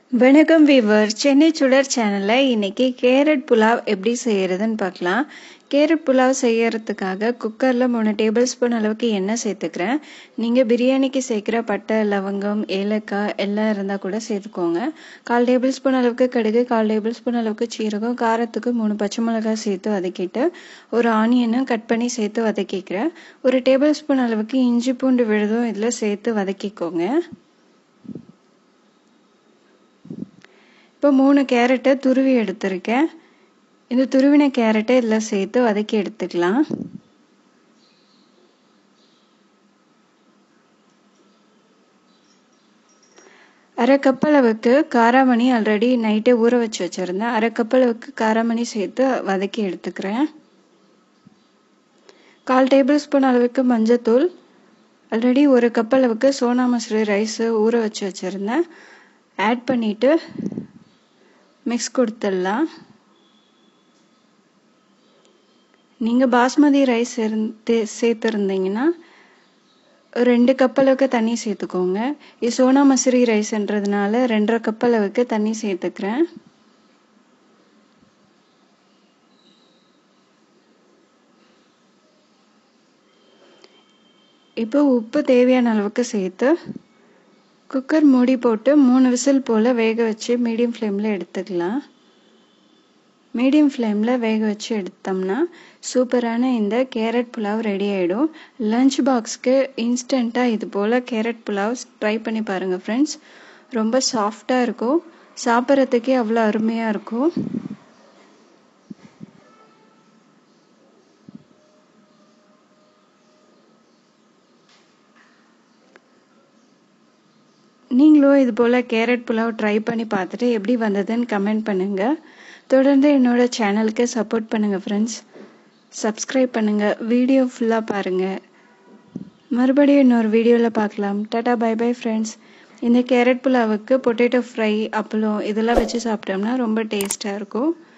வணக்கம் வீவர் சென்னை சுடர் சேனலில் இன்னைக்கு கேரட் புலாவ் எப்படி செய்யறதுன்னு பார்க்கலாம் கேரட் புலாவ் செய்யறதுக்காக குக்கரில் மூணு டேபிள் ஸ்பூன் அளவுக்கு எண்ணெய் சேர்த்துக்கிறேன் நீங்கள் பிரியாணிக்கு சேர்க்குற பட்டை லவங்கம் ஏலக்காய் எல்லாம் இருந்தால் கூட சேர்த்துக்கோங்க கால் டேபிள் ஸ்பூன் அளவுக்கு கடுகு கால் டேபிள் ஸ்பூன் அளவுக்கு சீரகம் காரத்துக்கு மூணு பச்சை மிளகாய் சேர்த்து வதக்கிட்டு ஒரு ஆனியனும் கட் பண்ணி சேர்த்து வதக்கிக்கிறேன் ஒரு டேபிள் ஸ்பூன் அளவுக்கு இஞ்சி பூண்டு விழுதும் இதில் சேர்த்து வதக்கிக்கோங்க இப்போ மூணு கேரட்டை துருவி எடுத்திருக்கேன் இந்த துருவின கேரட்டை இதில் சேர்த்து வதக்கி எடுத்துக்கலாம் அரை கப் அளவுக்கு காராமணி ஆல்ரெடி நைட்டே ஊற வச்சு வச்சுருந்தேன் அரை கப் அளவுக்கு காராமணி சேர்த்து வதக்கி எடுத்துக்கிறேன் கால் டேபிள் ஸ்பூன் அளவுக்கு மஞ்சத்தூள் ஆல்ரெடி ஒரு கப் அளவுக்கு சோனா மசூரி ரைஸு ஊற வச்சு வச்சுருந்தேன் ஆட் பண்ணிவிட்டு மிக்ஸ் கொடுத்துடலாம் நீங்கள் பாஸ்மதி ரைஸ் இருந்து சேர்த்துருந்தீங்கன்னா ரெண்டு கப் அளவுக்கு தண்ணி சேர்த்துக்கோங்க இது சோனா மசூரி ரைஸ்ன்றதுனால ரெண்டரை கப் அளவுக்கு தண்ணி சேர்த்துக்கிறேன் இப்போ உப்பு தேவையான அளவுக்கு சேர்த்து குக்கர் மூடி போட்டு மூணு விசில் போல் வேக வச்சு மீடியம் ஃப்ளேமில் எடுத்துக்கலாம் மீடியம் ஃப்ளேமில் வேக வச்சு எடுத்தோம்னா சூப்பரான இந்த கேரட் புலாவ் ரெடி ஆகிடும் லஞ்ச் பாக்ஸ்க்கு இன்ஸ்டண்ட்டாக இது போல் கேரட் புலாவ் ட்ரை பண்ணி பாருங்கள் ஃப்ரெண்ட்ஸ் ரொம்ப சாஃப்டாக இருக்கும் சாப்பிட்றதுக்கே அவ்வளோ அருமையாக இருக்கும் நீங்களும் இது போல் கேரட் புலாவ் ட்ரை பண்ணி பார்த்துட்டு எப்படி வந்ததுன்னு கமெண்ட் பண்ணுங்கள் தொடர்ந்து என்னோட சேனலுக்கு சப்போர்ட் பண்ணுங்கள் ஃப்ரெண்ட்ஸ் சப்ஸ்கிரைப் பண்ணுங்கள் வீடியோ ஃபுல்லாக பாருங்கள் மறுபடியும் இன்னொரு வீடியோவில் பார்க்கலாம் டாடா பை பை ஃப்ரெண்ட்ஸ் இந்த கேரட் புலாவுக்கு பொட்டேட்டோ ஃப்ரை அப்பளம் இதெல்லாம் வச்சு சாப்பிட்டோம்னா ரொம்ப டேஸ்ட்டாக இருக்கும்